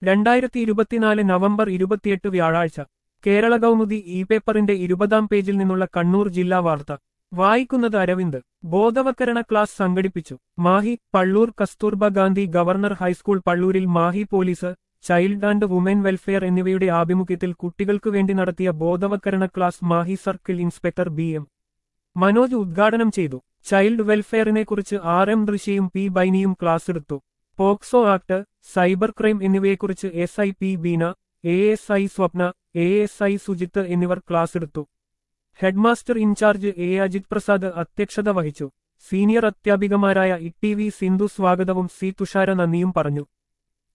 രണ്ടായിരത്തി ഇരുപത്തിനാല് നവംബർ ഇരുപത്തിയെട്ട് വ്യാഴാഴ്ച കേരള കൗമുദി ഇ പേപ്പറിന്റെ ഇരുപതാം പേജിൽ നിന്നുള്ള കണ്ണൂർ ജില്ലാ വാർത്ത വായിക്കുന്നത് അരവിന്ദ് ബോധവൽക്കരണ ക്ലാസ് സംഘടിപ്പിച്ചു മാഹി പള്ളൂർ കസ്തൂർബ ഗാന്ധി ഗവർണർ ഹൈസ്കൂൾ പള്ളൂരിൽ Mahe police child and woman welfare എന്നിവയുടെ ആഭിമുഖ്യത്തിൽ കുട്ടികൾക്കു വേണ്ടി നടത്തിയ ബോധവൽക്കരണ class Mahe circle inspector B M Manoj ഉദ്ഘാടനം ചെയ്തു ചൈൽഡ് വെൽഫെയറിനെക്കുറിച്ച് ആർ എം ദൃശ്യയും പി ബൈനിയും ക്ലാസ് എടുത്തു പോക്സോ ആക്ട് സൈബർ ക്രൈം എന്നിവയെക്കുറിച്ച് S I P Beena A S I Swapna A S I Sujith എന്നിവർ ക്ലാസ് എടുത്തു headmaster in charge A Ajith Prasad അധ്യക്ഷത വഹിച്ചു senior അധ്യാപികമാരായ E T V Sindhu സ്വാഗതവും സി തുഷാര നന്ദിയും പറഞ്ഞു